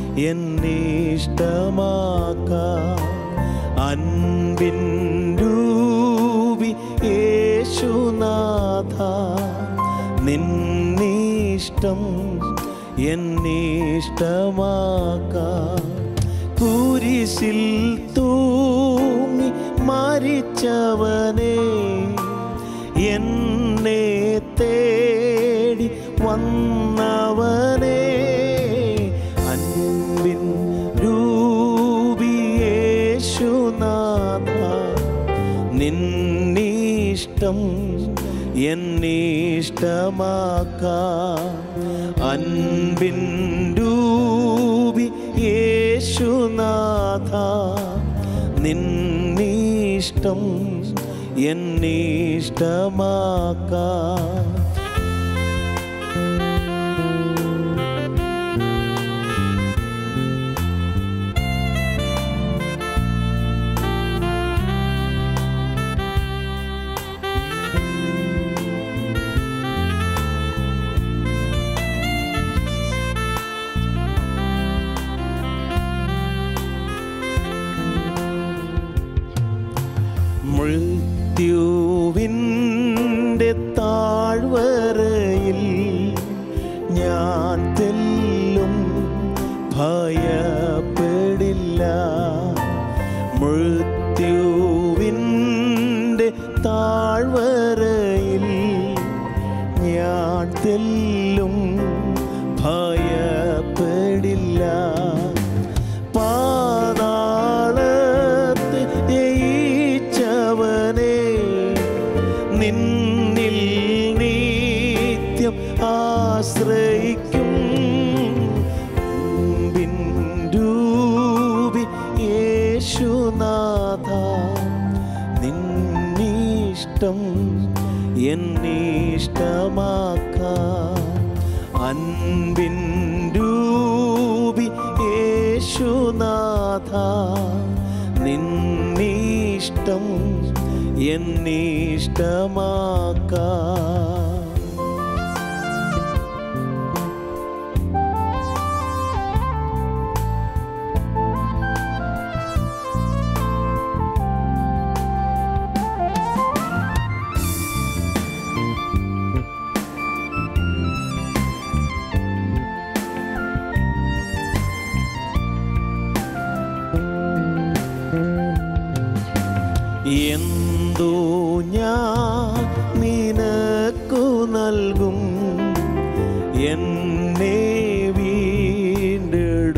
എന്നിഷ്ടമാക്ക അൻപിൻ രൂപി യേശുനാഥ നിന്നിഷ്ടം എന്നിഷ്ടമാക്ക കുരിശിൽ തൂങ്ങി മരിച്ചവനെ എന്നെ തേടി വന്നവനെ അൻപിൻ രൂപിയേശുനാഥ നിന്നിഷ്ടം എന്നിഷ്ടമാക്ക അൻപിൻ രൂപി യേശുനാഥ നിന്നിഷ്ടം എന്നിഷ്ടമാക്ക മൃത്യുവിൻ്റെ താഴ്വരയിൽ ഞാൻ തെല്ലും ഭയപ്പെടില്ല മൃത്യുവിൻ്റെ താഴ്വരയിൽ ഞാൻ തെല്ലും ഭയപ്പെടില്ല പാതാളത്ത് ജയിച്ചവനെ നിന്നിൽ നിത്യം ആശ്രയിക്കും മുൻപിൻ രൂപി യേശുനാഥ നിന്നിഷ്ടം എന്നിഷ്ടമാക്ക അൻപിൻ രൂപി യേശുനാഥ നിന്നിഷ്ടം എന്നിഷ്ടമാക്ക എന്തോ ഞാൻ നിനക്കു നൽകും എന്നെ വീണ്ടെടുത്ത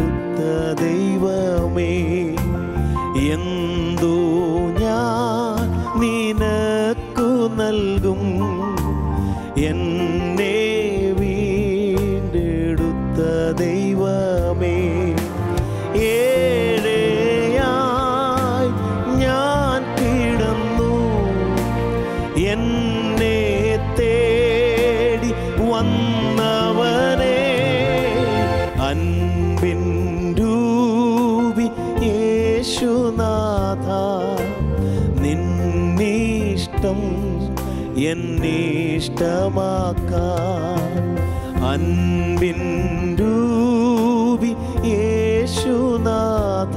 ദൈവമേ എന്തോ ഞാൻ നിനക്കു നൽകും എന്നെ വീണ്ടെടുത്ത ദൈവമേ ഏഴയായി ഞാൻ കിടന്നു എന്നെ തേടി വന്നവനെ അൻപിൻ രൂപി യേശുനാഥ നിന്നിഷ്ടം എന്നിഷ്ടമാക്ക അൻപിൻ രൂപി യേശുനാഥ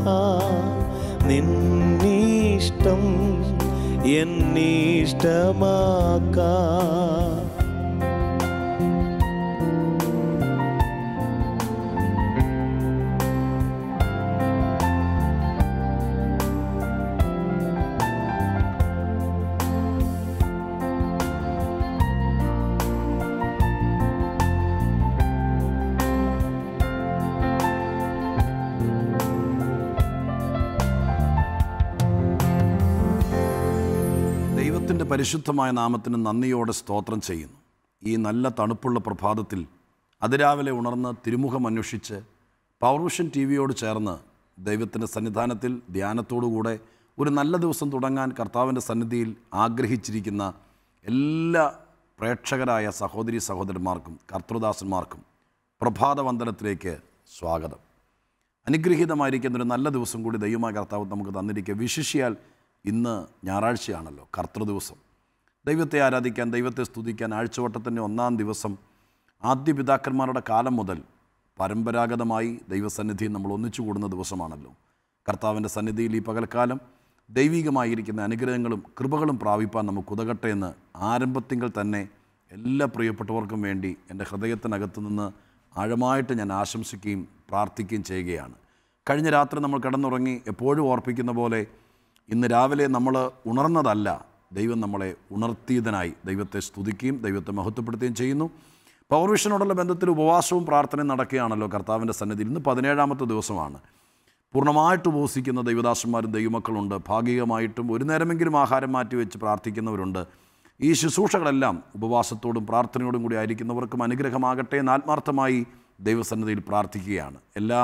നിന്നിഷ്ടം എന്നിഷ്ടമാക്ക ദൈവത്തിൻ്റെ പരിശുദ്ധമായ നാമത്തിന് നന്ദിയോടെ സ്തോത്രം ചെയ്യുന്നു ഈ നല്ല തണുപ്പുള്ള പ്രഭാതത്തിൽ അതിരാവിലെ ഉണർന്ന് തിരുമുഖം അന്വേഷിച്ച് പൗർവിഷൻ ടി വിയോട് ചേർന്ന് ദൈവത്തിൻ്റെ സന്നിധാനത്തിൽ ധ്യാനത്തോടുകൂടെ ഒരു നല്ല ദിവസം തുടങ്ങാൻ കർത്താവിൻ്റെ സന്നിധിയിൽ ആഗ്രഹിച്ചിരിക്കുന്ന എല്ലാ പ്രേക്ഷകരായ സഹോദരി സഹോദരന്മാർക്കും കർത്തൃദാസന്മാർക്കും പ്രഭാതവന്ദനത്തിലേക്ക് സ്വാഗതം അനുഗ്രഹീതമായിരിക്കുന്ന ഒരു നല്ല ദിവസം കൂടി ദൈവമായ കർത്താവ് നമുക്ക് തന്നിരിക്കുക വിശിഷിയാൽ ഇന്ന് ഞായറാഴ്ചയാണല്ലോ കർത്തൃദിവസം ദൈവത്തെ ആരാധിക്കാൻ ദൈവത്തെ സ്തുതിക്കാൻ ആഴ്ചവട്ടത്തിൻ്റെ ഒന്നാം ദിവസം ആദ്യ പിതാക്കന്മാരുടെ കാലം മുതൽ പരമ്പരാഗതമായി ദൈവസന്നിധിയിൽ നമ്മൾ ഒന്നിച്ചു കൂടുന്ന ദിവസമാണല്ലോ കർത്താവിൻ്റെ സന്നിധിയിൽ ഈ പകൽക്കാലം ദൈവികമായിരിക്കുന്ന അനുഗ്രഹങ്ങളും കൃപകളും പ്രാപിപ്പാൻ നമുക്ക് ഉതകട്ടെ എന്ന് ആരംഭത്തിങ്കിൽ തന്നെ എല്ലാ പ്രിയപ്പെട്ടവർക്കും വേണ്ടി എൻ്റെ ഹൃദയത്തിനകത്ത് നിന്ന് ആഴമായിട്ട് ഞാൻ ആശംസിക്കുകയും പ്രാർത്ഥിക്കുകയും ചെയ്യുകയാണ് കഴിഞ്ഞ രാത്രി നമ്മൾ കിടന്നുറങ്ങി എപ്പോഴും ഓർപ്പിക്കുന്ന പോലെ ഇന്ന് രാവിലെ നമ്മൾ ഉണർന്നതല്ല ദൈവം നമ്മളെ ഉണർത്തിയതിനായി ദൈവത്തെ സ്തുതിക്കുകയും ദൈവത്തെ മഹത്വപ്പെടുത്തുകയും ചെയ്യുന്നു പൗർവിഷനോടുള്ള ബന്ധത്തിൽ ഉപവാസവും പ്രാർത്ഥനയും നടക്കുകയാണല്ലോ കർത്താവിൻ്റെ സന്നിധിയിൽ ഇന്ന് പതിനേഴാമത്തെ ദിവസമാണ് പൂർണ്ണമായിട്ട് ഉപവസിക്കുന്ന ദൈവദാസന്മാരും ദൈവമക്കളുണ്ട് ഭാഗികമായിട്ടും ഒരു നേരമെങ്കിലും ആഹാരം മാറ്റി വെച്ച് പ്രാർത്ഥിക്കുന്നവരുണ്ട് ഈ ശുശ്രൂഷകളെല്ലാം ഉപവാസത്തോടും പ്രാർത്ഥനയോടും കൂടി ആയിരിക്കുന്നവർക്കും അനുഗ്രഹമാകട്ടെ എന്ന് ആത്മാർത്ഥമായി ദൈവസന്നിധിയിൽ പ്രാർത്ഥിക്കുകയാണ് എല്ലാ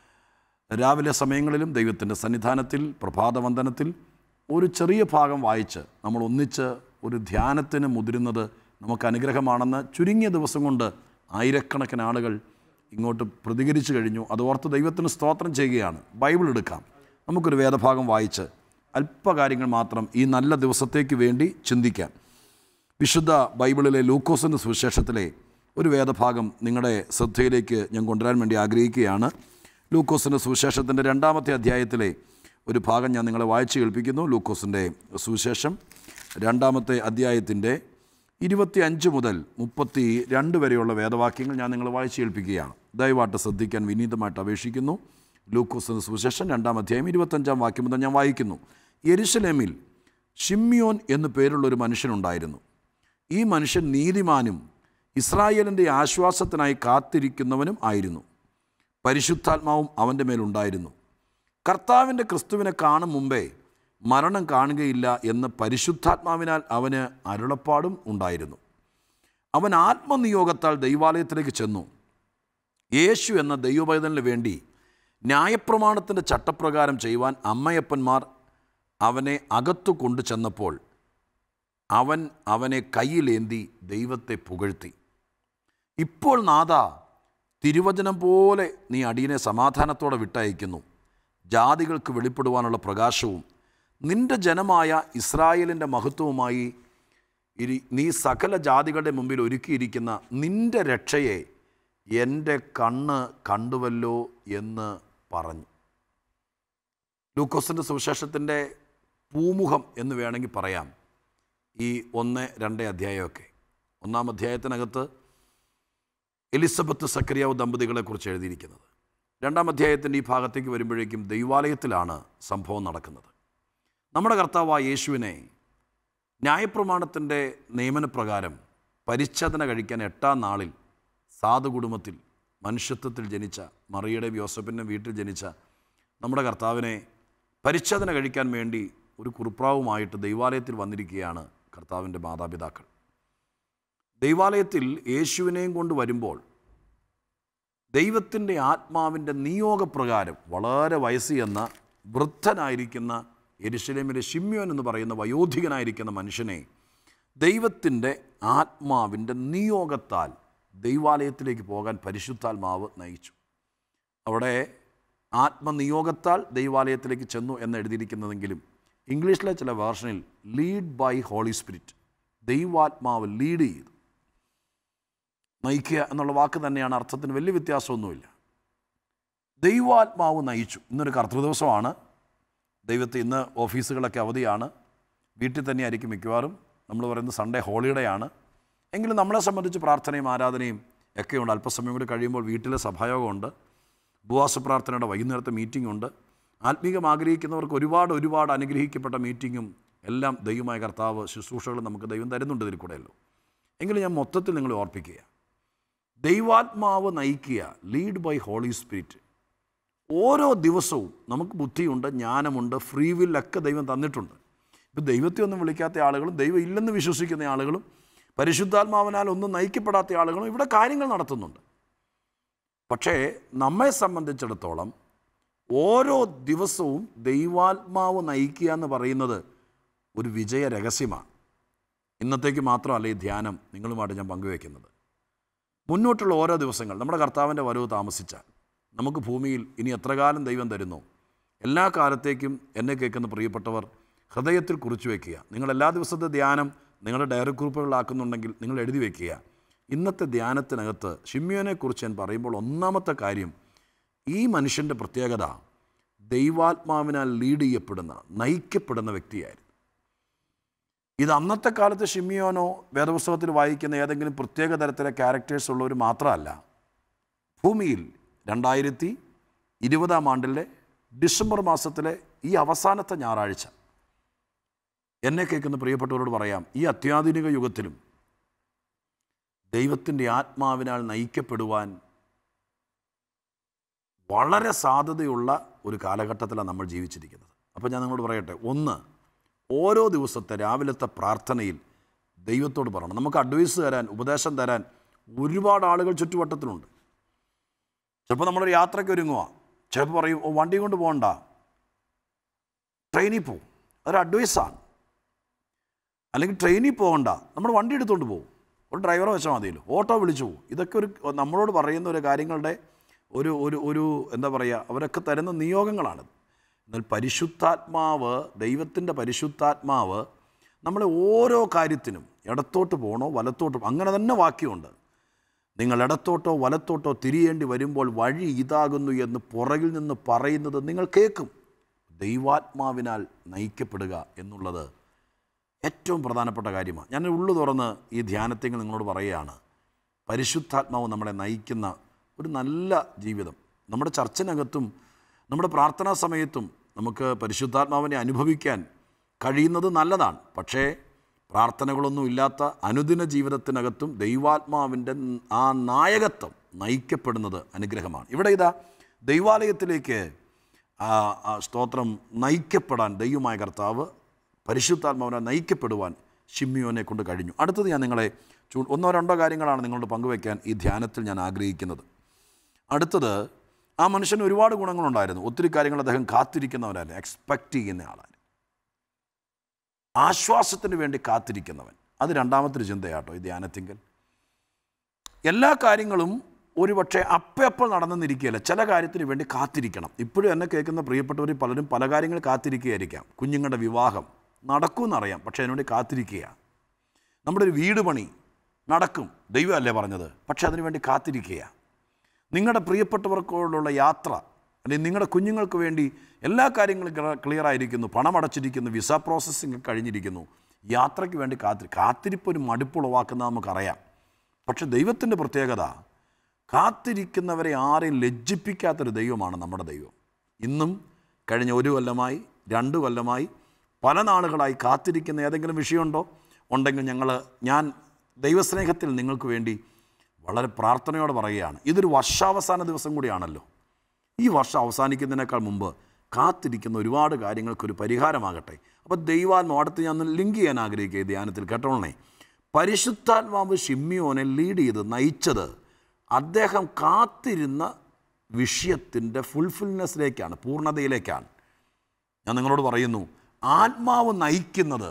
രാവിലെ സമയങ്ങളിലും ദൈവത്തിൻ്റെ സന്നിധാനത്തിൽ പ്രഭാതവന്ദനത്തിൽ ഒരു ചെറിയ ഭാഗം വായിച്ച് നമ്മൾ ഒന്നിച്ച് ഒരു ധ്യാനത്തിന് മുതിരുന്നത് നമുക്ക് അനുഗ്രഹമാണെന്ന് ചുരുങ്ങിയ ദിവസം കൊണ്ട് ആയിരക്കണക്കിന് ആളുകൾ ഇങ്ങോട്ട് പ്രതികരിച്ചു കഴിഞ്ഞു അത് ഓർത്ത് ദൈവത്തിന് സ്തോത്രം ചെയ്യുകയാണ് ബൈബിൾ എടുക്കാം നമുക്കൊരു വേദഭാഗം വായിച്ച് അല്പകാര്യങ്ങൾ മാത്രം ഈ നല്ല ദിവസത്തേക്ക് വേണ്ടി ചിന്തിക്കാം വിശുദ്ധ ബൈബിളിലെ ലൂക്കോസിൻ്റെ സുവിശേഷത്തിലെ ഒരു വേദഭാഗം നിങ്ങളുടെ ശ്രദ്ധയിലേക്ക് ഞാൻ കൊണ്ടുവരാൻ വേണ്ടി ആഗ്രഹിക്കുകയാണ് ലൂക്കോസിൻ്റെ സുവിശേഷത്തിൻ്റെ രണ്ടാമത്തെ അധ്യായത്തിലെ ഒരു ഭാഗം ഞാൻ നിങ്ങളെ വായിച്ച് കേൾപ്പിക്കുന്നു ലൂക്കോസിൻ്റെ സുവിശേഷം രണ്ടാമത്തെ അധ്യായത്തിൻ്റെ ഇരുപത്തി അഞ്ച് മുതൽ മുപ്പത്തി രണ്ട് വരെയുള്ള വേദവാക്യങ്ങൾ ഞാൻ നിങ്ങളെ വായിച്ച് കേൾപ്പിക്കുകയാണ് ദയവായിട്ട് ശ്രദ്ധിക്കാൻ വിനീതമായിട്ട് അപേക്ഷിക്കുന്നു ലൂക്കോസിൻ്റെ സുവിശേഷം രണ്ടാം അധ്യായം ഇരുപത്തഞ്ചാം വാക്യം മുതൽ ഞാൻ വായിക്കുന്നു യെരുശലേമിൽ ഷിമ്യോൻ എന്നു പേരുള്ള ഒരു മനുഷ്യനുണ്ടായിരുന്നു ഈ മനുഷ്യൻ നീതിമാനും ഇസ്രായേലിൻ്റെ ആശ്വാസത്തിനായി കാത്തിരിക്കുന്നവനും ആയിരുന്നു പരിശുദ്ധാത്മാവും അവൻ്റെ മേലുണ്ടായിരുന്നു കർത്താവിൻ്റെ ക്രിസ്തുവിനെ കാണും മുമ്പേ മരണം കാണുകയില്ല എന്ന് പരിശുദ്ധാത്മാവിനാൽ അവന് അരുളപ്പാടും ഉണ്ടായിരുന്നു അവൻ ആത്മനിയോഗത്താൽ ദൈവാലയത്തിലേക്ക് ചെന്നു യേശു എന്ന ദൈവപൈതലിന് വേണ്ടി ന്യായപ്രമാണത്തിൻ്റെ ചട്ടപ്രകാരം ചെയ്യുവാൻ അമ്മയപ്പന്മാർ അവനെ അകത്തു കൊണ്ടു ചെന്നപ്പോൾ അവൻ അവനെ കയ്യിലേന്തി ദൈവത്തെ പുകഴ്ത്തി ഇപ്പോൾ നാഥ തിരുവചനം പോലെ നീ അടിയനെ സമാധാനത്തോടെ വിട്ടയക്കുന്നു ജാതികൾക്ക് വെളിപ്പെടുവാനുള്ള പ്രകാശവും നിന്റെ ജനമായ ഇസ്രായേലിൻ്റെ മഹത്വവുമായി ഇരി നീ സകല ജാതികളുടെ മുമ്പിൽ ഒരുക്കിയിരിക്കുന്ന നിന്റെ രക്ഷയെ എൻ്റെ കണ്ണ് കണ്ടുവല്ലോ എന്ന് പറഞ്ഞു ലൂക്കോസിൻ്റെ സുവിശേഷത്തിൻ്റെ പൂമുഖം എന്ന് വേണമെങ്കിൽ പറയാം ഈ ഒന്ന് രണ്ട് അധ്യായമൊക്കെ ഒന്നാം അധ്യായത്തിനകത്ത് എലിസബത്ത് സക്രിയാവ് ദമ്പതികളെക്കുറിച്ച് എഴുതിയിരിക്കുന്നത് രണ്ടാം അധ്യായത്തിൻ്റെ ഈ ഭാഗത്തേക്ക് വരുമ്പോഴേക്കും ദൈവാലയത്തിലാണ് സംഭവം നടക്കുന്നത് നമ്മുടെ കർത്താവായ യേശുവിനെ ന്യായപ്രമാണത്തിൻ്റെ നിയമനപ്രകാരം പരിച്ഛേദന കഴിക്കാൻ എട്ടാം നാളിൽ സാധു കുടുംബത്തിൽ മനുഷ്യത്വത്തിൽ ജനിച്ച മറിയുടെ യോസഫിൻ്റെ വീട്ടിൽ ജനിച്ച നമ്മുടെ കർത്താവിനെ പരിച്ഛേദന കഴിക്കാൻ വേണ്ടി ഒരു കുറുപ്രാവുമായിട്ട് ദൈവാലയത്തിൽ വന്നിരിക്കുകയാണ് കർത്താവിൻ്റെ മാതാപിതാക്കൾ ദൈവാലയത്തിൽ യേശുവിനെയും കൊണ്ട് വരുമ്പോൾ ദൈവത്തിൻ്റെ ആത്മാവിൻ്റെ നിയോഗപ്രകാരം വളരെ വയസ്സ് എന്ന വൃദ്ധനായിരിക്കുന്ന എരുശലേമിലെ ഷിമ്യോൻ എന്ന് പറയുന്ന വയോധികനായിരിക്കുന്ന മനുഷ്യനെ ദൈവത്തിൻ്റെ ആത്മാവിൻ്റെ നിയോഗത്താൽ ദൈവാലയത്തിലേക്ക് പോകാൻ പരിശുദ്ധാത്മാവ് നയിച്ചു അവിടെ ആത്മനിയോഗത്താൽ ദൈവാലയത്തിലേക്ക് ചെന്നു എന്ന് എഴുതിയിരിക്കുന്നതെങ്കിലും ഇംഗ്ലീഷിലെ ചില വേർഷനിൽ ലീഡ് ബൈ ഹോളി സ്പിരിറ്റ് ദൈവാത്മാവ് ലീഡ് ചെയ്തു നയിക്കുക എന്നുള്ള വാക്ക് തന്നെയാണ് അർത്ഥത്തിന് വലിയ വ്യത്യാസമൊന്നുമില്ല ദൈവാത്മാവ് നയിച്ചു ഇന്നൊരു കർത്തൃദിവസമാണ് ദൈവത്തെ ഇന്ന് ഓഫീസുകളൊക്കെ അവധിയാണ് വീട്ടിൽ തന്നെയായിരിക്കും മിക്കവാറും നമ്മൾ പറയുന്നത് സൺഡേ ഹോളിഡേ ആണ് എങ്കിലും നമ്മളെ സംബന്ധിച്ച് പ്രാർത്ഥനയും ആരാധനയും ഒക്കെയുണ്ട് അല്പസമയം കൂടി കഴിയുമ്പോൾ വീട്ടിലെ സഭായോഗമുണ്ട് ഉപവാസ പ്രാർത്ഥനയുടെ വൈകുന്നേരത്തെ മീറ്റിംഗ് ഉണ്ട് ആത്മീകം ആഗ്രഹിക്കുന്നവർക്ക് ഒരുപാട് ഒരുപാട് അനുഗ്രഹിക്കപ്പെട്ട മീറ്റിങ്ങും എല്ലാം ദൈവമായ കർത്താവ് ശുശ്രൂഷകൾ നമുക്ക് ദൈവം തരുന്നുണ്ട് ഇതിൽ കൂടെയല്ലോ എങ്കിലും ഞാൻ മൊത്തത്തിൽ നിങ്ങളെ ഓർപ്പിക്കുക ദൈവാത്മാവ് നയിക്കുക ലീഡ് ബൈ ഹോളി സ്പിരിറ്റ് ഓരോ ദിവസവും നമുക്ക് ബുദ്ധിയുണ്ട് ജ്ഞാനമുണ്ട് ഫ്രീ വില്ലൊക്കെ ദൈവം തന്നിട്ടുണ്ട് ഇപ്പം ദൈവത്തെ ഒന്നും വിളിക്കാത്ത ആളുകളും ദൈവം ഇല്ലെന്ന് വിശ്വസിക്കുന്ന ആളുകളും പരിശുദ്ധാത്മാവിനാൽ ഒന്നും നയിക്കപ്പെടാത്ത ആളുകളും ഇവിടെ കാര്യങ്ങൾ നടത്തുന്നുണ്ട് പക്ഷേ നമ്മെ സംബന്ധിച്ചിടത്തോളം ഓരോ ദിവസവും ദൈവാത്മാവ് നയിക്കുക എന്ന് പറയുന്നത് ഒരു വിജയ രഹസ്യമാണ് ഇന്നത്തേക്ക് മാത്രമല്ല ഈ ധ്യാനം നിങ്ങളുമായിട്ട് ഞാൻ പങ്കുവയ്ക്കുന്നത് മുന്നോട്ടുള്ള ഓരോ ദിവസങ്ങൾ നമ്മുടെ കർത്താവിൻ്റെ വരവ് താമസിച്ചാൽ നമുക്ക് ഭൂമിയിൽ ഇനി എത്ര കാലം ദൈവം തരുന്നു എല്ലാ കാലത്തേക്കും എന്നെ കേൾക്കുന്ന പ്രിയപ്പെട്ടവർ ഹൃദയത്തിൽ കുറിച്ചു വയ്ക്കുക നിങ്ങൾ എല്ലാ ദിവസത്തെ ധ്യാനം നിങ്ങളുടെ ഡയറി കുറിപ്പുകളാക്കുന്നുണ്ടെങ്കിൽ നിങ്ങൾ എഴുതി വയ്ക്കുക ഇന്നത്തെ ധ്യാനത്തിനകത്ത് ഷിമ്യോനെക്കുറിച്ച് ഞാൻ പറയുമ്പോൾ ഒന്നാമത്തെ കാര്യം ഈ മനുഷ്യൻ്റെ പ്രത്യേകത ദൈവാത്മാവിനാൽ ലീഡ് ചെയ്യപ്പെടുന്ന നയിക്കപ്പെടുന്ന വ്യക്തിയായിരുന്നു ഇത് അന്നത്തെ കാലത്ത് ഷിമിയോനോ വേദപുസ്തകത്തിൽ വായിക്കുന്ന ഏതെങ്കിലും പ്രത്യേക തരത്തിലെ ക്യാരക്ടേഴ്സ് ഉള്ളവർ മാത്രമല്ല ഭൂമിയിൽ രണ്ടായിരത്തി ഇരുപതാം ആണ്ടിലെ ഡിസംബർ മാസത്തിലെ ഈ അവസാനത്തെ ഞായറാഴ്ച എന്നെ കേൾക്കുന്ന പ്രിയപ്പെട്ടവരോട് പറയാം ഈ അത്യാധുനിക യുഗത്തിലും ദൈവത്തിൻ്റെ ആത്മാവിനാൽ നയിക്കപ്പെടുവാൻ വളരെ സാധ്യതയുള്ള ഒരു കാലഘട്ടത്തിലാണ് നമ്മൾ ജീവിച്ചിരിക്കുന്നത് അപ്പോൾ ഞാൻ നിങ്ങളോട് പറയട്ടെ ഒന്ന് ഓരോ ദിവസത്തെ രാവിലത്തെ പ്രാർത്ഥനയിൽ ദൈവത്തോട് പറയണം നമുക്ക് അഡ്വൈസ് തരാൻ ഉപദേശം തരാൻ ഒരുപാട് ആളുകൾ ചുറ്റുവട്ടത്തിലുണ്ട് ചിലപ്പോൾ നമ്മളൊരു യാത്രയ്ക്ക് ഒരുങ്ങുക ചിലപ്പോൾ പറയും "ഓ, വണ്ടി കൊണ്ട് പോകണ്ട ട്രെയിനിൽ പോകും അതൊരു അഡ്വൈസാണ് അല്ലെങ്കിൽ ട്രെയിനിൽ പോകണ്ട നമ്മൾ വണ്ടി എടുത്തുകൊണ്ട് പോകും ഒരു ഡ്രൈവറെ വെച്ചാൽ മതിയല്ലോ ഓട്ടോ വിളിച്ചു പോകും ഇതൊക്കെ ഒരു നമ്മളോട് പറയുന്ന ഒരു കാര്യങ്ങളുടെ ഒരു ഒരു ഒരു എന്താ പറയുക അവരൊക്കെ തരുന്ന നിയോഗങ്ങളാണിത് എന്നാൽ പരിശുദ്ധാത്മാവ് ദൈവത്തിൻ്റെ പരിശുദ്ധാത്മാവ് നമ്മളെ ഓരോ കാര്യത്തിനും ഇടത്തോട്ട് പോകണോ വലത്തോട്ട് പോ- അങ്ങനെ തന്നെ വാക്യമുണ്ട് നിങ്ങൾ ഇടത്തോട്ടോ വലത്തോട്ടോ തിരിയേണ്ടി വരുമ്പോൾ വഴി ഇതാകുന്നു എന്ന് പുറകിൽ നിന്ന് പറയുന്നത് നിങ്ങൾ കേൾക്കും ദൈവാത്മാവിനാൽ നയിക്കപ്പെടുക എന്നുള്ളത് ഏറ്റവും പ്രധാനപ്പെട്ട കാര്യമാണ് ഞാൻ ഉള്ളു തുറന്ന് ഈ ധ്യാനത്തിൽ നിങ്ങളോട് പറയുകയാണ് പരിശുദ്ധാത്മാവ് നമ്മളെ നയിക്കുന്ന ഒരു നല്ല ജീവിതം നമ്മുടെ ചർച്ചിനകത്തും നമ്മുടെ പ്രാർത്ഥനാ സമയത്തും നമുക്ക് പരിശുദ്ധാത്മാവിനെ അനുഭവിക്കാൻ കഴിയുന്നത് നല്ലതാണ് പക്ഷേ പ്രാർത്ഥനകളൊന്നും ഇല്ലാത്ത അനുദിന ജീവിതത്തിനകത്തും ദൈവാത്മാവിൻ്റെ ആ നായകത്വം നയിക്കപ്പെടുന്നത് അനുഗ്രഹമാണ് ഇവിടെ ഇതാ ദൈവാലയത്തിലേക്ക് ആ, ആ സ്തോത്രം നയിക്കപ്പെടാൻ ദൈവമായ കർത്താവ് പരിശുദ്ധാത്മാവിനെ നയിക്കപ്പെടുവാൻ ഷിമ്മിയോനെ കൊണ്ട് കഴിഞ്ഞു അടുത്തത് ഞാൻ നിങ്ങളെ ചൂ ഒന്നോ രണ്ടോ കാര്യങ്ങളാണ് നിങ്ങളോട് പങ്കുവയ്ക്കാൻ ഈ ധ്യാനത്തിൽ ഞാൻ ആഗ്രഹിക്കുന്നത് അടുത്തത് ആ മനുഷ്യന് ഒരുപാട് ഗുണങ്ങളുണ്ടായിരുന്നു ഒത്തിരി കാര്യങ്ങൾ അദ്ദേഹം കാത്തിരിക്കുന്നവരല്ല എക്സ്പെക്റ്റ് ചെയ്യുന്ന ആളാണ് ആശ്വാസത്തിന് വേണ്ടി കാത്തിരിക്കുന്നവൻ അത് രണ്ടാമത്തെ ഒരു ചിന്തയാട്ടോ ഈ ധ്യാനത്തിങ്കൽ എല്ലാ കാര്യങ്ങളും ഒരുപക്ഷെ അപ്പയപ്പോൾ നടന്നെന്നിരിക്കുകയല്ല ചില കാര്യത്തിന് വേണ്ടി കാത്തിരിക്കണം ഇപ്പോഴും എന്നെ കേൾക്കുന്ന പ്രിയപ്പെട്ടവർ പലരും പല കാര്യങ്ങൾ കാത്തിരിക്കുകയായിരിക്കാം കുഞ്ഞുങ്ങളുടെ വിവാഹം നടക്കുമെന്നറിയാം പക്ഷേ അതിനുവേണ്ടി കാത്തിരിക്കുക നമ്മുടെ ഒരു വീട് പണി നടക്കും ദൈവമല്ലേ പറഞ്ഞത് പക്ഷേ അതിനുവേണ്ടി കാത്തിരിക്കുക നിങ്ങളുടെ പ്രിയപ്പെട്ടവർക്കോടുള്ള യാത്ര അല്ലെങ്കിൽ നിങ്ങളുടെ കുഞ്ഞുങ്ങൾക്ക് വേണ്ടി എല്ലാ കാര്യങ്ങളും ക്ലിയർ ആയിരിക്കുന്നു പണം അടച്ചിരിക്കുന്നു വിസ പ്രോസസ്സിങ് കഴിഞ്ഞിരിക്കുന്നു യാത്രയ്ക്ക് വേണ്ടി കാത്തിരി കാത്തിരിപ്പ് ഒരു മടുപ്പുളവാക്കുന്ന നമുക്കറിയാം പക്ഷെ ദൈവത്തിൻ്റെ പ്രത്യേകത കാത്തിരിക്കുന്നവരെ ആരെയും ലജ്ജിപ്പിക്കാത്തൊരു ദൈവമാണ് നമ്മുടെ ദൈവം ഇന്നും കഴിഞ്ഞ ഒരു കൊല്ലമായി രണ്ട് കൊല്ലമായി പല നാളുകളായി കാത്തിരിക്കുന്ന ഏതെങ്കിലും വിഷയമുണ്ടോ ഉണ്ടെങ്കിൽ ഞങ്ങൾ ഞാൻ ദൈവസ്നേഹത്തിൽ നിങ്ങൾക്ക് വേണ്ടി വളരെ പ്രാർത്ഥനയോടെ പറയുകയാണ് ഇതൊരു വർഷാവസാന ദിവസം കൂടിയാണല്ലോ ഈ വർഷം അവസാനിക്കുന്നതിനേക്കാൾ മുമ്പ് കാത്തിരിക്കുന്ന ഒരുപാട് കാര്യങ്ങൾക്കൊരു പരിഹാരമാകട്ടെ അപ്പോൾ ദൈവാത്മാവ് അടുത്ത് ഞാൻ ഒന്ന് ലിങ്ക് ചെയ്യാൻ ആഗ്രഹിക്കുക ഈ ധ്യാനത്തിൽ കേട്ടോളണേ പരിശുദ്ധാത്മാവ് ഷിമ്മിയോനെ ലീഡ് ചെയ്ത് നയിച്ചത് അദ്ദേഹം കാത്തിരുന്ന വിഷയത്തിൻ്റെ ഫുൾഫിൽനെസ്സിലേക്കാണ് പൂർണ്ണതയിലേക്കാണ് ഞാൻ നിങ്ങളോട് പറയുന്നു ആത്മാവ് നയിക്കുന്നത്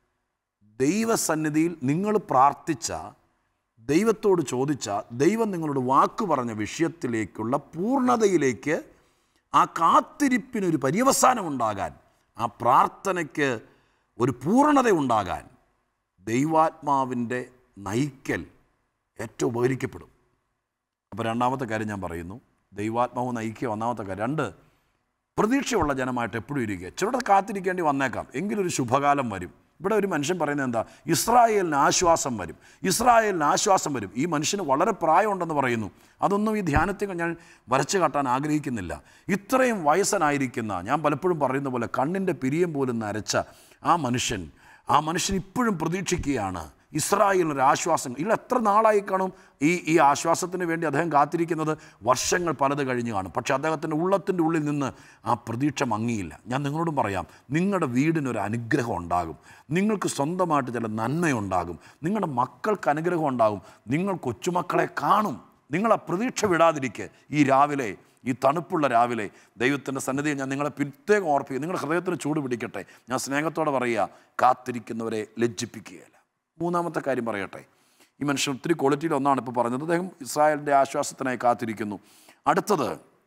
ദൈവസന്നിധിയിൽ നിങ്ങൾ പ്രാർത്ഥിച്ച ദൈവത്തോട് ചോദിച്ച ദൈവം നിങ്ങളോട് വാക്ക് പറഞ്ഞ വിഷയത്തിലേക്കുള്ള പൂർണ്ണതയിലേക്ക് ആ കാത്തിരിപ്പിനൊരു പര്യവസാനം ഉണ്ടാകാൻ ആ പ്രാർത്ഥനയ്ക്ക് ഒരു പൂർണ്ണത ഉണ്ടാകാൻ ദൈവാത്മാവിൻ്റെ നയിക്കൽ ഏറ്റവും ഉപകരിക്കപ്പെടും അപ്പോൾ രണ്ടാമത്തെ കാര്യം ഞാൻ പറയുന്നു ദൈവാത്മാവ് നയിക്കുക ഒന്നാമത്തെ കാര്യം രണ്ട് പ്രതീക്ഷയുള്ള ജനമായിട്ട് എപ്പോഴും ഇരിക്കുക ചിലരുടെ കാത്തിരിക്കേണ്ടി വന്നേക്കാം എങ്കിലൊരു ശുഭകാലം വരും ഇവിടെ ഒരു മനുഷ്യൻ പറയുന്നത് എന്താ ഇസ്രായേലിന് ആശ്വാസം വരും ഇസ്രായേലിന് ആശ്വാസം വരും ഈ മനുഷ്യന് വളരെ പ്രായമുണ്ടെന്ന് പറയുന്നു അതൊന്നും ഈ ധ്യാനത്തിൽ ഞാൻ വരച്ചു കാട്ടാൻ ആഗ്രഹിക്കുന്നില്ല ഇത്രയും വയസ്സനായിരിക്കുന്ന ഞാൻ പലപ്പോഴും പറയുന്ന പോലെ കണ്ണിൻ്റെ പിരിയം പോലും നരച്ച ആ മനുഷ്യൻ ആ മനുഷ്യൻ ഇപ്പോഴും പ്രതീക്ഷിക്കുകയാണ് ഇസ്രായേലിനൊരു ആശ്വാസം ഇല്ല എത്ര നാളായി കാണും ഈ ഈ ആശ്വാസത്തിന് വേണ്ടി അദ്ദേഹം കാത്തിരിക്കുന്നത് വർഷങ്ങൾ പലത് കഴിഞ്ഞ് കാണും പക്ഷേ അദ്ദേഹത്തിൻ്റെ ഉള്ളത്തിൻ്റെ ഉള്ളിൽ നിന്ന് ആ പ്രതീക്ഷ മങ്ങിയില്ല ഞാൻ നിങ്ങളോടും പറയാം നിങ്ങളുടെ വീടിനൊരു അനുഗ്രഹം ഉണ്ടാകും നിങ്ങൾക്ക് സ്വന്തമായിട്ട് ചില നന്മയുണ്ടാകും നിങ്ങളുടെ മക്കൾക്ക് അനുഗ്രഹം ഉണ്ടാകും നിങ്ങൾ കൊച്ചുമക്കളെ കാണും നിങ്ങൾ ആ പ്രതീക്ഷ വിടാതിരിക്കുക ഈ രാവിലെ ഈ തണുപ്പുള്ള രാവിലെ ദൈവത്തിൻ്റെ സന്നിധിയിൽ ഞാൻ നിങ്ങളെ പ്രത്യേകം ഓർപ്പിക്കുക നിങ്ങളുടെ ഹൃദയത്തിന് ചൂട് പിടിക്കട്ടെ ഞാൻ സ്നേഹത്തോടെ പറയുക കാത്തിരിക്കുന്നവരെ ലജ്ജിപ്പിക്കുകയല്ല മൂന്നാമത്തെ കാര്യം പറയട്ടെ ഈ മനുഷ്യൻ ഒത്തിരി ക്വാളിറ്റിയിൽ ഒന്നാണ് ഇപ്പോൾ പറഞ്ഞത് അദ്ദേഹം ഇസ്രായേലിൻ്റെ ആശ്വാസത്തിനായി കാത്തിരിക്കുന്നു അടുത്തത്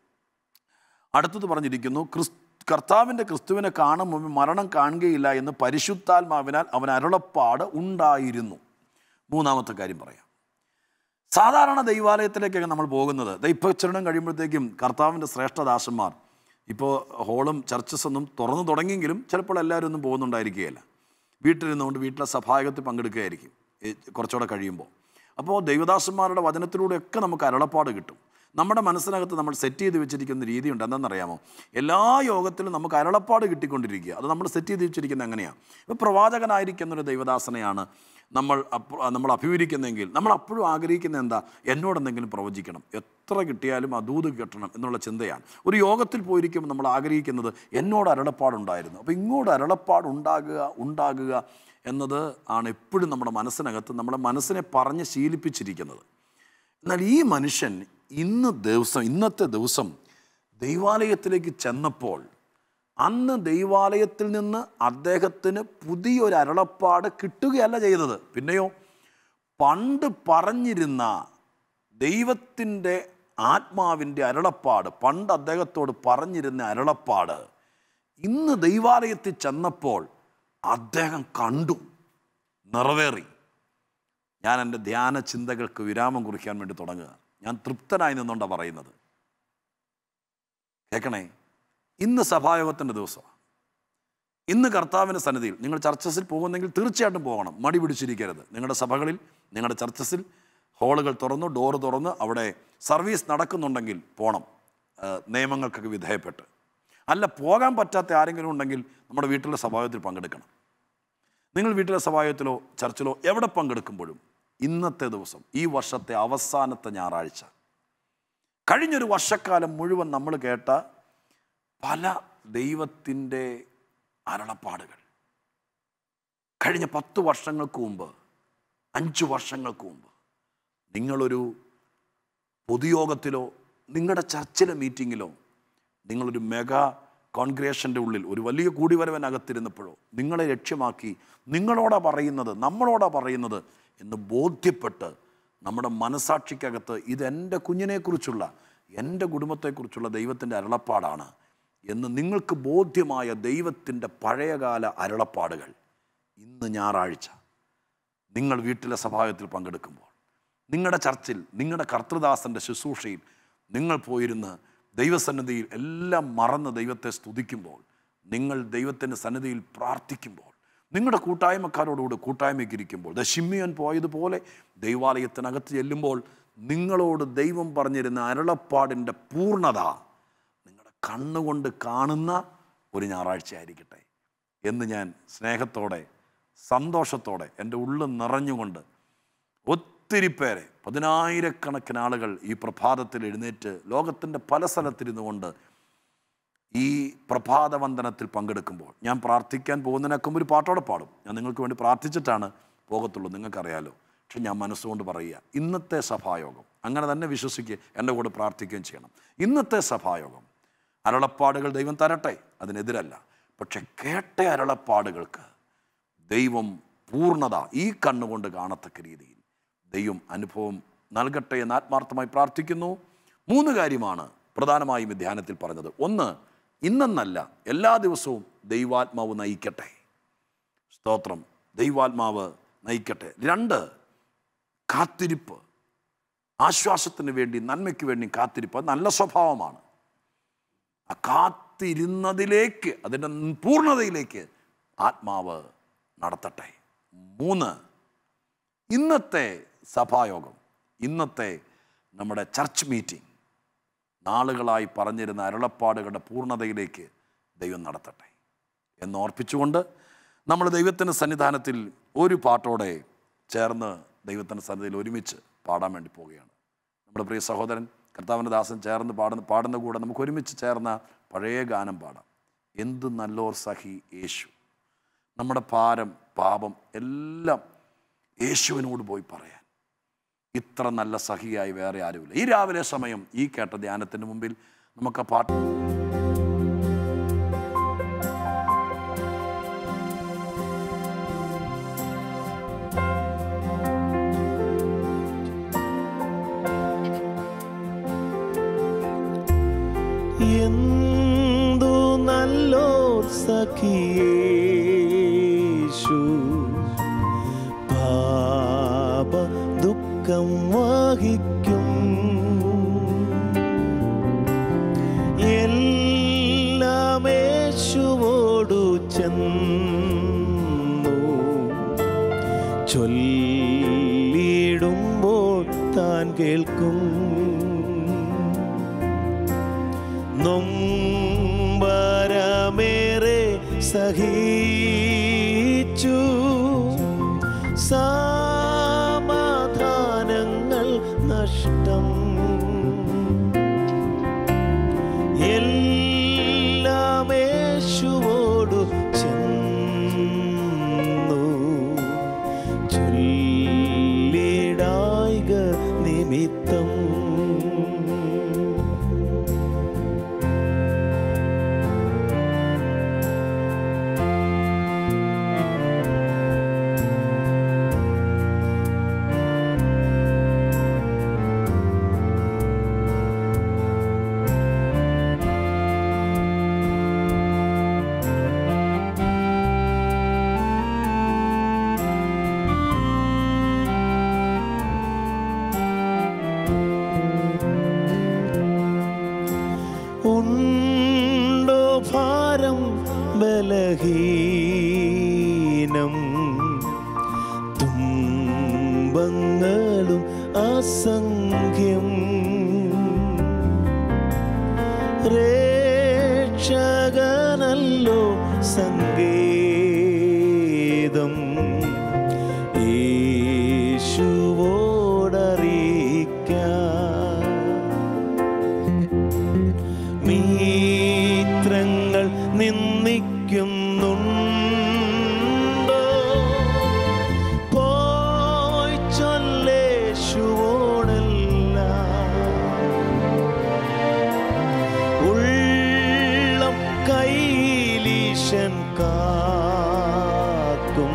അടുത്തത് പറഞ്ഞിരിക്കുന്നു ക്രിസ് കർത്താവിൻ്റെ ക്രിസ്തുവിനെ കാണും മുമ്പ് മരണം കാണുകയില്ല എന്ന് പരിശുദ്ധാത്മാവിനാൽ അവൻ അരുളപ്പാട് ഉണ്ടായിരുന്നു മൂന്നാമത്തെ കാര്യം പറയാം സാധാരണ ദൈവാലയത്തിലേക്കൊക്കെ നമ്മൾ പോകുന്നത് ദൈവചരണം കഴിയുമ്പോഴത്തേക്കും കർത്താവിൻ്റെ ശ്രേഷ്ഠദാസന്മാർ ഇപ്പോൾ ഹോളും ചർച്ചസ് ഒന്നും തുറന്നു തുടങ്ങിയെങ്കിലും ചിലപ്പോൾ എല്ലാവരും ഒന്നും പോകുന്നുണ്ടായിരിക്കുകയില്ല വീട്ടിലിരുന്നുകൊണ്ട് വീട്ടിലെ സഭായകത്തിൽ പങ്കെടുക്കുകയായിരിക്കും ഈ കുറച്ചുകൂടെ കഴിയുമ്പോൾ അപ്പോൾ ദൈവദാസന്മാരുടെ വചനത്തിലൂടെയൊക്കെ നമുക്ക് അരുളപ്പാട് കിട്ടും നമ്മുടെ മനസ്സിനകത്ത് നമ്മൾ സെറ്റ് ചെയ്ത് വെച്ചിരിക്കുന്ന രീതിയുണ്ട് എന്താണെന്നറിയാമോ എല്ലാ യോഗത്തിലും നമുക്ക് അരുളപ്പാട് കിട്ടിക്കൊണ്ടിരിക്കുക അത് നമ്മൾ സെറ്റ് ചെയ്ത് വെച്ചിരിക്കുന്നത് എങ്ങനെയാണ് ഇപ്പോൾ പ്രവാചകനായിരിക്കുന്നൊരു ദൈവദാസനെയാണ് നമ്മൾ അപ്പ നമ്മൾ അഭിമുഖിക്കുന്നതെങ്കിൽ നമ്മൾ അപ്പോഴും ആഗ്രഹിക്കുന്നത് എന്താ എന്നോട് എന്തെങ്കിലും പ്രവചിക്കണം എത്ര കിട്ടിയാലും ആ ദൂത് കിട്ടണം എന്നുള്ള ചിന്തയാണ് ഒരു യോഗത്തിൽ പോയിരിക്കുമ്പോൾ നമ്മൾ ആഗ്രഹിക്കുന്നത് എന്നോട് അരുളപ്പാടുണ്ടായിരുന്നു അപ്പോൾ ഇങ്ങോട്ട് അരുളപ്പാട് ഉണ്ടാകുക ഉണ്ടാകുക എന്നത് ആണ് എപ്പോഴും നമ്മുടെ മനസ്സിനകത്ത് നമ്മുടെ മനസ്സിനെ പറഞ്ഞ് ശീലിപ്പിച്ചിരിക്കുന്നത് എന്നാൽ ഈ മനുഷ്യൻ ഇന്ന് ദിവസം ഇന്നത്തെ ദിവസം ദൈവാലയത്തിലേക്ക് ചെന്നപ്പോൾ അന്ന് ദൈവാലയത്തിൽ നിന്ന് അദ്ദേഹത്തിന് പുതിയൊരു അരുളപ്പാട് കിട്ടുകയല്ല ചെയ്തത് പിന്നെയോ പണ്ട് പറഞ്ഞിരുന്ന ദൈവത്തിൻ്റെ ആത്മാവിൻ്റെ അരുളപ്പാട് പണ്ട് അദ്ദേഹത്തോട് പറഞ്ഞിരുന്ന അരുളപ്പാട് ഇന്ന് ദൈവാലയത്തിൽ ചെന്നപ്പോൾ അദ്ദേഹം കണ്ടു നിറവേറി ഞാൻ എൻ്റെ ധ്യാന ചിന്തകൾക്ക് വിരാമം കുറിക്കാൻ വേണ്ടി തുടങ്ങുക ഞാൻ തൃപ്തനായി നിന്നുകൊണ്ടാണ് പറയുന്നത് കേൾക്കണേ ഇന്ന് സഭായോഗത്തിൻ്റെ ദിവസമാണ് ഇന്ന് കർത്താവിൻ്റെ സന്നിധിയിൽ നിങ്ങൾ ചർച്ചസിൽ പോകുന്നെങ്കിൽ തീർച്ചയായിട്ടും പോകണം മടി പിടിച്ചിരിക്കരുത് നിങ്ങളുടെ സഭകളിൽ നിങ്ങളുടെ ചർച്ചസിൽ ഹാളുകൾ തുറന്നു ഡോറ് തുറന്ന് അവിടെ സർവീസ് നടക്കുന്നുണ്ടെങ്കിൽ പോകണം ആ, നിയമങ്ങൾക്കൊക്കെ വിധേയപ്പെട്ട് അല്ല പോകാൻ പറ്റാത്ത ആരെങ്കിലും ഉണ്ടെങ്കിൽ നമ്മുടെ വീട്ടിലെ സഭായോഗത്തിൽ പങ്കെടുക്കണം നിങ്ങൾ വീട്ടിലെ സഭായോഗത്തിലോ ചർച്ചിലോ എവിടെ പങ്കെടുക്കുമ്പോഴും ഇന്നത്തെ ദിവസം ഈ വർഷത്തെ അവസാനത്തെ ഞായറാഴ്ച കഴിഞ്ഞൊരു വർഷക്കാലം മുഴുവൻ നമ്മൾ കേട്ട പല ദൈവത്തിൻ്റെ അരുളപ്പാടുകൾ കഴിഞ്ഞ പത്ത് വർഷങ്ങൾക്ക് മുമ്പ് അഞ്ച് വർഷങ്ങൾക്ക് മുമ്പ് നിങ്ങളൊരു പൊതുയോഗത്തിലോ നിങ്ങളുടെ ചർച്ചിലെ മീറ്റിങ്ങിലോ നിങ്ങളൊരു മെഗാ കോൺഗ്രേഷൻ്റെ ഉള്ളിൽ ഒരു വലിയ കൂടിവരവനകത്തിരുന്നപ്പോഴോ നിങ്ങളെ ലക്ഷ്യമാക്കി നിങ്ങളോടാ പറയുന്നത് നമ്മളോടാ പറയുന്നത് എന്ന് ബോധ്യപ്പെട്ട് നമ്മുടെ മനസാക്ഷിക്കകത്ത് ഇത് എൻ്റെ കുഞ്ഞിനെക്കുറിച്ചുള്ള എൻ്റെ കുടുംബത്തെക്കുറിച്ചുള്ള ദൈവത്തിൻ്റെ അരുളപ്പാടാണ് എന്ന് നിങ്ങൾക്ക് ബോധ്യമായ ദൈവത്തിൻ്റെ പഴയകാല അരുളപ്പാടുകൾ ഇന്ന് ഞായറാഴ്ച നിങ്ങൾ വീട്ടിലെ സഭായത്തിൽ പങ്കെടുക്കുമ്പോൾ നിങ്ങളുടെ ചർച്ചിൽ നിങ്ങളുടെ കർത്തൃദാസൻ്റെ ശുശ്രൂഷയിൽ നിങ്ങൾ പോയിരുന്ന് ദൈവസന്നിധിയിൽ എല്ലാം മറന്ന് ദൈവത്തെ സ്തുതിക്കുമ്പോൾ നിങ്ങൾ ദൈവത്തിൻ്റെ സന്നിധിയിൽ പ്രാർത്ഥിക്കുമ്പോൾ നിങ്ങളുടെ കൂട്ടായ്മക്കാരോടുകൂടി കൂട്ടായ്മയ്ക്ക് ഇരിക്കുമ്പോൾ ദ ഷിമ്മിയൻ പോയതുപോലെ ദൈവാലയത്തിനകത്ത് ചെല്ലുമ്പോൾ നിങ്ങളോട് ദൈവം പറഞ്ഞിരുന്ന അരുളപ്പാടിൻ്റെ പൂർണ്ണത നിങ്ങളുടെ കണ്ണുകൊണ്ട് കാണുന്ന ഒരു ഞായറാഴ്ച ആയിരിക്കട്ടെ എന്ന് ഞാൻ സ്നേഹത്തോടെ സന്തോഷത്തോടെ എൻ്റെ ഉള്ളിൽ നിറഞ്ഞുകൊണ്ട് ഒത്തിരി പേരെ പതിനായിരക്കണക്കിന് ആളുകൾ ഈ പ്രഭാതത്തിൽ എഴുന്നേറ്റ് ലോകത്തിൻ്റെ പല സ്ഥലത്തിരുന്നു കൊണ്ട് ഈ പ്രഭാതവന്ദനത്തിൽ പങ്കെടുക്കുമ്പോൾ ഞാൻ പ്രാർത്ഥിക്കാൻ പോകുന്നതിനൊക്കെ ഒരു പാട്ടോടെ പാടും ഞാൻ നിങ്ങൾക്ക് വേണ്ടി പ്രാർത്ഥിച്ചിട്ടാണ് പോകത്തുള്ളൂ നിങ്ങൾക്കറിയാലോ പക്ഷെ ഞാൻ മനസ്സുകൊണ്ട് പറയുക ഇന്നത്തെ സഭായോഗം അങ്ങനെ തന്നെ വിശ്വസിക്കുക എൻ്റെ കൂടെ പ്രാർത്ഥിക്കുകയും ചെയ്യണം ഇന്നത്തെ സഭായോഗം അരുളപ്പാടുകൾ ദൈവം തരട്ടെ അതിനെതിരല്ല പക്ഷെ കേട്ട അരുളപ്പാടുകൾക്ക് ദൈവം പൂർണ്ണത ഈ കണ്ണുകൊണ്ട് കാണത്തക്ക രീതിയിൽ ദൈവം അനുഭവം നൽകട്ടെ എന്ന് ആത്മാർത്ഥമായി പ്രാർത്ഥിക്കുന്നു മൂന്ന് കാര്യമാണ് പ്രധാനമായും ഈ ധ്യാനത്തിൽ പറഞ്ഞത് ഒന്ന് ഇന്നെന്നല്ല എല്ലാ ദിവസവും ദൈവാത്മാവ് നയിക്കട്ടെ സ്തോത്രം ദൈവാത്മാവ് നയിക്കട്ടെ രണ്ട് കാത്തിരിപ്പ് ആശ്വാസത്തിന് വേണ്ടി നന്മയ്ക്ക് വേണ്ടി കാത്തിരിപ്പ് അത് നല്ല സ്വഭാവമാണ് ആ കാത്തിരുന്നതിലേക്ക് അതിൻ്റെ പൂർണ്ണതയിലേക്ക് ആത്മാവ് നടത്തട്ടെ മൂന്ന് ഇന്നത്തെ സഭായോഗം ഇന്നത്തെ നമ്മുടെ ചർച്ച് മീറ്റിംഗ് നാളുകളായി പറഞ്ഞിരുന്ന അരുളപ്പാടുകളുടെ പൂർണ്ണതയിലേക്ക് ദൈവം നടത്തട്ടെ എന്ന് ഓർപ്പിച്ചുകൊണ്ട് നമ്മൾ ദൈവത്തിൻ്റെ സന്നിധാനത്തിൽ ഒരു പാട്ടോടെ ചേർന്ന് ദൈവത്തിൻ്റെ സന്നിധിയിൽ ഒരുമിച്ച് പാടാൻ വേണ്ടി പോവുകയാണ് നമ്മുടെ പ്രിയ സഹോദരൻ കർത്താവിൻ്റെ ദാസൻ ചേർന്ന് പാടുന്ന പാടുന്ന കൂടെ നമുക്ക് ഒരുമിച്ച് ചേർന്ന പഴയ ഗാനം പാടാം എന്ത് നല്ലോർ സഹി യേശു നമ്മുടെ ഭാരം പാപം എല്ലാം യേശുവിനോട് പോയി പറയാൻ ഇത്ര നല്ല സഹിയായി വേറെ ആരുമില്ല ഈ രാവിലെ സമയം ഈ കേട്ട ധ്യാനത്തിന് മുമ്പിൽ നമുക്ക് ആ പാട്ട് എന്തു നല്ലോർ സഖിയേശു പാപ ദുഃഖം വഹിച്ചവൻ വഹിക്കും എല്ലാം യേശുവോടു ചെന്നു ചൊല്ലിടുമ്പോൾ താൻ കേൾക്കും നൊമ്പരമേറെ സഹിച്ചു സമാധാനങ്ങൾ നഷ്ടം എല്ലാം യേശുവോടു ചെന്നു ചൊല്ലിടായിക നിമിത്തം ഉണ്ടോ ഭാരം ബലഹീനം തുമ്പങ്ങളും അസംഖ്യം രക്ഷകനല്ലോ സംഗീതം യേശുവോടറിയിക്കാം മിത്രങ്ങൾ നിന്ദിക്കുന്നുണ്ടോ പോയി ചൊല്ലേശുവോടല്ല ഉള്ളം കൈലീശൻ കാക്കും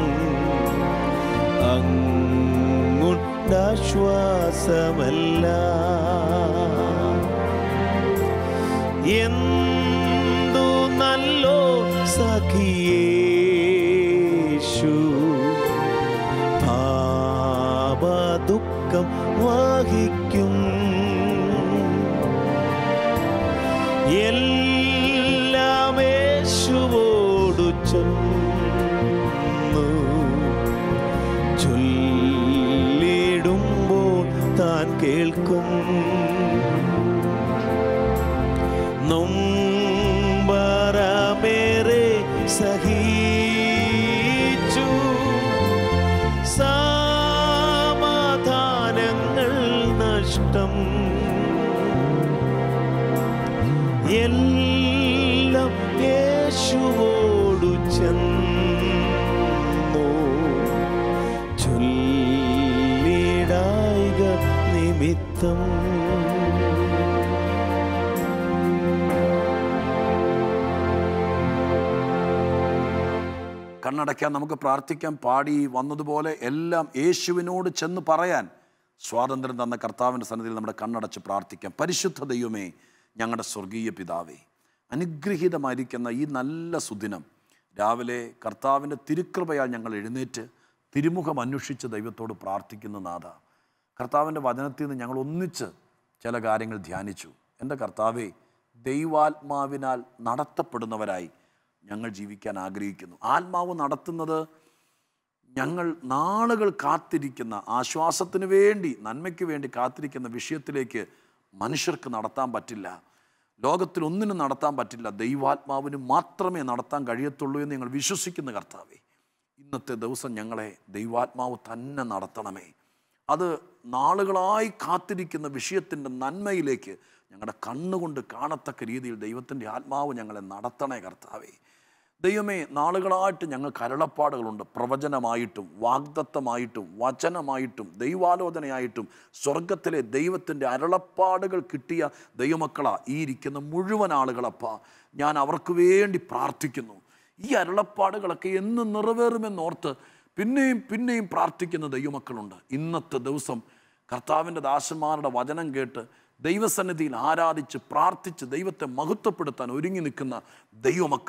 അങ്ങുണ്ടാശ്വാസമല്ല എന്തു നല്ലോ സഖിയേഷു പാപദുഃഖം വഹിക്കും എല്ലാം യേശുവോടു ചെന്നു ചൊല്ലിടുമ്പോൾ താൻ കേൾക്കും നൊമ്പരമേറെ സഹിച്ചു സമാധാനങ്ങൾ നഷ്ടം എല്ലാം യേശുവോടു ചെന്നു ചൊല്ലിടായിക നിമിത്തം കണ്ണടയ്ക്കാൻ നമുക്ക് പ്രാർത്ഥിക്കാം പാടി വന്നതുപോലെ എല്ലാം യേശുവിനോട് ചെന്ന് പറയാൻ സ്വാതന്ത്ര്യം തന്ന കർത്താവിൻ്റെ സന്നിധിയിൽ നമ്മുടെ കണ്ണടച്ച് പ്രാർത്ഥിക്കാം പരിശുദ്ധ ദൈവമേ ഞങ്ങളുടെ സ്വർഗീയ പിതാവേ അനുഗ്രഹീതമായിരിക്കുന്ന ഈ നല്ല സുദിനം രാവിലെ കർത്താവിൻ്റെ തിരുക്കൃപയാൽ ഞങ്ങൾ എഴുന്നേറ്റ് തിരുമുഖം അന്വേഷിച്ച് ദൈവത്തോട് പ്രാർത്ഥിക്കുന്ന നാഥ കർത്താവിൻ്റെ വചനത്തിൽ നിന്ന് ഞങ്ങൾ ഒന്നിച്ച് ചില കാര്യങ്ങൾ ധ്യാനിച്ചു എൻ്റെ കർത്താവെ ദൈവാത്മാവിനാൽ നടത്തപ്പെടുന്നവരായി ഞങ്ങൾ ജീവിക്കാൻ ആഗ്രഹിക്കുന്നു ആത്മാവ് നടത്തുന്നത് ഞങ്ങൾ നാളുകൾ കാത്തിരിക്കുന്ന ആശ്വാസത്തിന് വേണ്ടി നന്മയ്ക്ക് വേണ്ടി കാത്തിരിക്കുന്ന വിഷയത്തിലേക്ക് മനുഷ്യർക്ക് നടത്താൻ പറ്റില്ല ലോകത്തിൽ ഒന്നിനും നടത്താൻ പറ്റില്ല ദൈവാത്മാവിന് മാത്രമേ നടത്താൻ കഴിയത്തുള്ളൂ എന്ന് ഞങ്ങൾ വിശ്വസിക്കുന്ന കർത്താവേ ഇന്നത്തെ ദിവസം ഞങ്ങളെ ദൈവാത്മാവ് തന്നെ നടത്തണമേ അത് നാളുകളായി കാത്തിരിക്കുന്ന വിഷയത്തിൻ്റെ നന്മയിലേക്ക് ഞങ്ങളുടെ കണ്ണുകൊണ്ട് കാണത്തക്ക രീതിയിൽ ദൈവത്തിൻ്റെ ആത്മാവ് ഞങ്ങളെ നടത്തണേ കർത്താവേ ദൈവമേ നാളുകളായിട്ട് ഞങ്ങൾക്ക് അരുളപ്പാടുകളുണ്ട് പ്രവചനമായിട്ടും വാഗ്ദത്തമായിട്ടും വചനമായിട്ടും ദൈവാലോചനയായിട്ടും സ്വർഗത്തിലെ ദൈവത്തിൻ്റെ അരുളപ്പാടുകൾ കിട്ടിയ ദൈവമക്കളാ ഈ ഇരിക്കുന്ന മുഴുവൻ ആളുകളപ്പാ ഞാൻ അവർക്ക് വേണ്ടി പ്രാർത്ഥിക്കുന്നു ഈ അരുളപ്പാടുകളൊക്കെ എന്ന് നിറവേറുമെന്നോർത്ത് പിന്നെയും പിന്നെയും പ്രാർത്ഥിക്കുന്ന ദൈവമക്കളുണ്ട് ഇന്നത്തെ ദിവസം കർത്താവിൻ്റെ ദാസന്മാരുടെ വചനം കേട്ട് ദൈവസന്നിധിയിൽ ആരാധിച്ച് പ്രാർത്ഥിച്ച് ദൈവത്തെ മഹത്വപ്പെടുത്താൻ ഒരുങ്ങി നിൽക്കുന്ന ദൈവമക്കൾ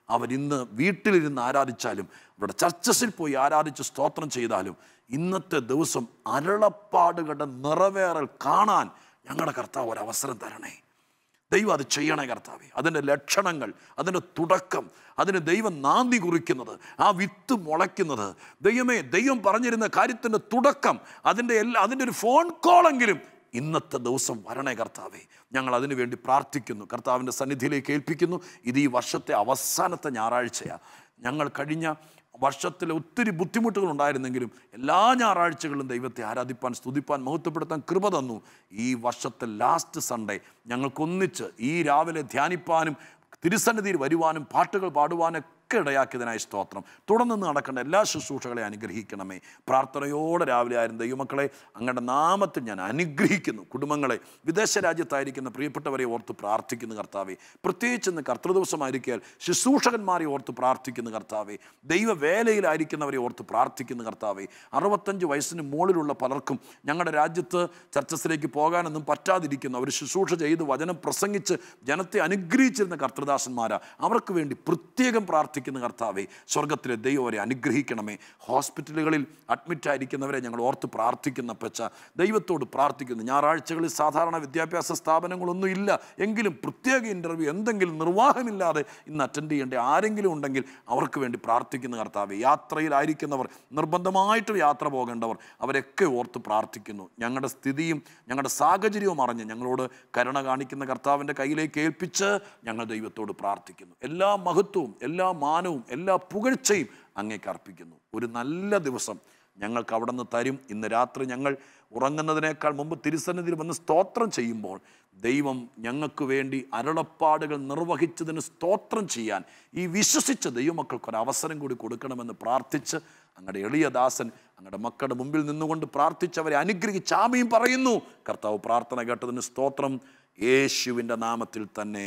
അവരിന്ന് വീട്ടിലിരുന്ന് ആരാധിച്ചാലും അവരുടെ ചർച്ചസിൽ പോയി ആരാധിച്ച് സ്തോത്രം ചെയ്താലും ഇന്നത്തെ ദിവസം അരുളപ്പാടുകളുടെ നിറവേറൽ കാണാൻ ഞങ്ങളുടെ കർത്താവ് ഒരു അവസരം തരണേ ദൈവം അത് ചെയ്യണേ കർത്താവെ അതിൻ്റെ ലക്ഷണങ്ങൾ അതിൻ്റെ തുടക്കം അതിന് ദൈവം നാന്തി കുറിക്കുന്നത് ആ വിത്ത് മുളയ്ക്കുന്നത് ദൈവമേ ദൈവം പറഞ്ഞിരുന്ന കാര്യത്തിൻ്റെ തുടക്കം അതിൻ്റെ എല്ലാ അതിൻ്റെ ഒരു ഫോൺ കോളെങ്കിലും ഇന്നത്തെ ദിവസം വരണേ കർത്താവേ ഞങ്ങൾ അതിനു വേണ്ടി പ്രാർത്ഥിക്കുന്നു കർത്താവിൻ്റെ സന്നിധിയിലേക്ക് ഏൽപ്പിക്കുന്നു ഇത് ഈ വർഷത്തെ അവസാനത്തെ ഞായറാഴ്ചയാണ് ഞങ്ങൾ കഴിഞ്ഞ വർഷത്തിൽ ഒത്തിരി ബുദ്ധിമുട്ടുകൾ ഉണ്ടായിരുന്നെങ്കിലും എല്ലാ ഞായറാഴ്ചകളിലും ദൈവത്തെ ആരാധിപ്പാൻ സ്തുതിപ്പാൻ മഹത്വപ്പെടുത്താൻ കൃപ തന്നു ഈ വർഷത്തെ ലാസ്റ്റ് സൺഡേ ഞങ്ങൾക്കൊന്നിച്ച് ഈ രാവിലെ ധ്യാനിപ്പാനും തിരുസന്നിധിയിൽ വരുവാനും പാട്ടുകൾ പാടുവാനൊക്കെ ഇടയാക്കിയതിനായി സ്തോത്രം തുടർന്ന് നടക്കേണ്ട എല്ലാ ശുശ്രൂഷകളെ അനുഗ്രഹിക്കണമേ പ്രാർത്ഥനയോടെ രാവിലെ ആയിരുന്നു ദൈവമക്കളെ അങ്ങയുടെ നാമത്തിൽ ഞാൻ അനുഗ്രഹിക്കുന്നു കുടുംബങ്ങളെ വിദേശ രാജ്യത്തായിരിക്കുന്ന പ്രിയപ്പെട്ടവരെ ഓർത്ത് പ്രാർത്ഥിക്കുന്നു കർത്താവെ പ്രത്യേകിച്ച് ഇന്ന് കർത്തൃദിവസമായിരിക്കാൻ ശുശ്രൂഷകന്മാരെ ഓർത്ത് പ്രാർത്ഥിക്കുന്നു കർത്താവെ ദൈവവേലയിലായിരിക്കുന്നവരെ ഓർത്ത് പ്രാർത്ഥിക്കുന്നു കർത്താവെ അറുപത്തഞ്ച് വയസ്സിന് മുകളിലുള്ള പലർക്കും ഞങ്ങളുടെ രാജ്യത്ത് ചർച്ചസിലേക്ക് പോകാനൊന്നും പറ്റാതിരിക്കുന്നു അവർ ശുശ്രൂഷ ചെയ്ത് വചനം പ്രസംഗിച്ച് ജനത്തെ അനുഗ്രഹിച്ചിരുന്ന കർത്തൃദാസന്മാരാ അവർക്ക് വേണ്ടി പ്രത്യേകം പ്രാർത്ഥിക്കുന്ന കർത്താവെ സ്വർഗത്തിലെ ദൈവം അവരെ അനുഗ്രഹിക്കണമേ ഹോസ്പിറ്റലുകളിൽ അഡ്മിറ്റ് ആയിരിക്കുന്നവരെ ഞങ്ങൾ ഓർത്ത് പ്രാർത്ഥിക്കുന്ന പച്ച ദൈവത്തോട് പ്രാർത്ഥിക്കുന്നു ഞായറാഴ്ചകളിൽ സാധാരണ വിദ്യാഭ്യാസ സ്ഥാപനങ്ങളൊന്നും ഇല്ല എങ്കിലും പ്രത്യേക ഇൻ്റർവ്യൂ എന്തെങ്കിലും നിർവാഹമില്ലാതെ ഇന്ന് അറ്റൻഡ് ചെയ്യേണ്ട ആരെങ്കിലും ഉണ്ടെങ്കിൽ അവർക്ക് വേണ്ടി പ്രാർത്ഥിക്കുന്ന കർത്താവെ യാത്രയിലായിരിക്കുന്നവർ നിർബന്ധമായിട്ടും യാത്ര പോകേണ്ടവർ അവരൊക്കെ ഓർത്ത് പ്രാർത്ഥിക്കുന്നു ഞങ്ങളുടെ സ്ഥിതിയും ഞങ്ങളുടെ സാഹചര്യവും അറിഞ്ഞ് ഞങ്ങളോട് കരുണ കാണിക്കുന്ന കർത്താവിൻ്റെ കയ്യിലേക്ക് ഏൽപ്പിച്ച് ഞങ്ങൾ ദൈവത്തോട് പ്രാർത്ഥിക്കുന്നു എല്ലാ മഹത്വവും എല്ലാ മാനവും എല്ലാ പുകഴ്ചയും അങ്ങേക്ക് അർപ്പിക്കുന്നു ഒരു നല്ല ദിവസം ഞങ്ങൾക്ക് അവിടെ നിന്ന് തരും ഇന്ന് രാത്രി ഞങ്ങൾ ഉറങ്ങുന്നതിനേക്കാൾ മുമ്പ് തിരുസന്നിധിയിൽ വന്ന് സ്തോത്രം ചെയ്യുമ്പോൾ ദൈവം ഞങ്ങൾക്ക് വേണ്ടി അരുളപ്പാടുകൾ നിർവഹിച്ചതിന് സ്തോത്രം ചെയ്യാൻ ഈ വിശ്വസിച്ച ദൈവമക്കൾക്ക് ഒരു അവസരം കൂടി കൊടുക്കണമെന്ന് പ്രാർത്ഥിച്ച് അങ്ങയുടെ എളിയ ദാസൻ അങ്ങയുടെ മക്കളുടെ മുമ്പിൽ നിന്നുകൊണ്ട് പ്രാർത്ഥിച്ചവരെ അനുഗ്രഹിച്ച് ആമയും പറയുന്നു കർത്താവ് പ്രാർത്ഥന കേട്ടതിന് സ്തോത്രം യേശുവിൻ്റെ നാമത്തിൽ തന്നെ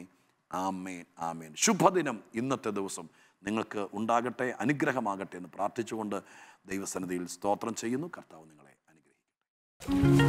ആമേൻ ആമേൻ ശുഭദിനം ഇന്നത്തെ ദിവസം നിങ്ങൾക്ക് ഉണ്ടാകട്ടെ അനുഗ്രഹമാകട്ടെ എന്ന് പ്രാർത്ഥിച്ചുകൊണ്ട് ദൈവസന്നിധിയിൽ സ്തോത്രം ചെയ്യുന്നു കർത്താവ് നിങ്ങളെ അനുഗ്രഹിക്കട്ടെ